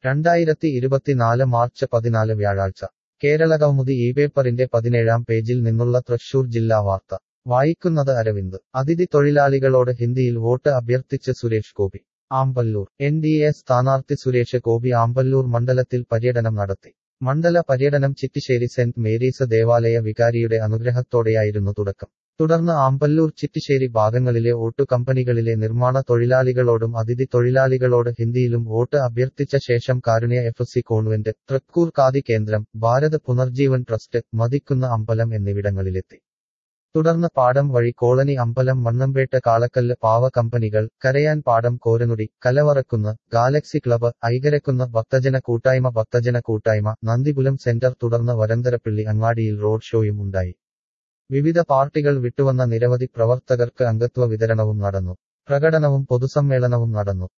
രണ്ടായിരത്തി ഇരുപത്തിനാല് മാർച്ച് പതിനാല് വ്യാഴാഴ്ച കേരളകൗമുദി ഈ പേപ്പറിന്റെ പതിനേഴാം പേജിൽ നിന്നുള്ള തൃശൂർ ജില്ലാ വാർത്ത വായിക്കുന്നത് അരവിന്ദ് അതിഥി തൊഴിലാളികളോട് ഹിന്ദിയിൽ വോട്ട് അഭ്യർത്ഥിച്ച് Suresh Gopi Amballur N D A സ്ഥാനാർത്ഥി സുരേഷ് ഗോപി ആമ്പല്ലൂർ മണ്ഡലത്തിൽ പര്യടനം നടത്തി മണ്ഡല പര്യടനം ചിറ്റിശ്ശേരി സെന്റ് മേരീസ് ദേവാലയ വികാരിയുടെ അനുഗ്രഹത്തോടെയായിരുന്നു തുടക്കം തുടർന്ന് ആമ്പല്ലൂർ ചിറ്റിശ്ശേരി ഭാഗങ്ങളിലെ ഓട്ടു കമ്പനികളിലെ നിർമ്മാണ തൊഴിലാളികളോടും അതിഥി തൊഴിലാളികളോട് ഹിന്ദിയിലും വോട്ട് അഭ്യർത്ഥിച്ച ശേഷം Karunya F C convent Thrikkur കാതി കേന്ദ്രം ഭാരത് പുനർജീവൻ ട്രസ്റ്റ് മതിക്കുന്ന അമ്പലം എന്നിവിടങ്ങളിലെത്തി തുടർന്ന് പാടം വഴി കോളനി അമ്പലം മണ്ണമ്പേട്ട കാളക്കല്ല് പാവ കമ്പനികൾ കരയാൻ പാടം കോരനുടി കലവറക്കുന്ന് ഗാലക്സി ക്ലബ്ബ് ഐകരക്കുന്ന് ഭക്തജന കൂട്ടായ്മ ഭക്തജന കൂട്ടായ്മ നന്ദിപുലം സെന്റർ തുടർന്ന് വരന്തരപ്പിള്ളി അങ്ങാടിയിൽ റോഡ് ഷോയും ഉണ്ടായി വിവിധ പാർട്ടികൾ വിട്ടുവന്ന നിരവധി പ്രവർത്തകർക്ക് അംഗത്വ വിതരണവും നടന്നു പ്രകടനവും പൊതുസമ്മേളനവും നടന്നു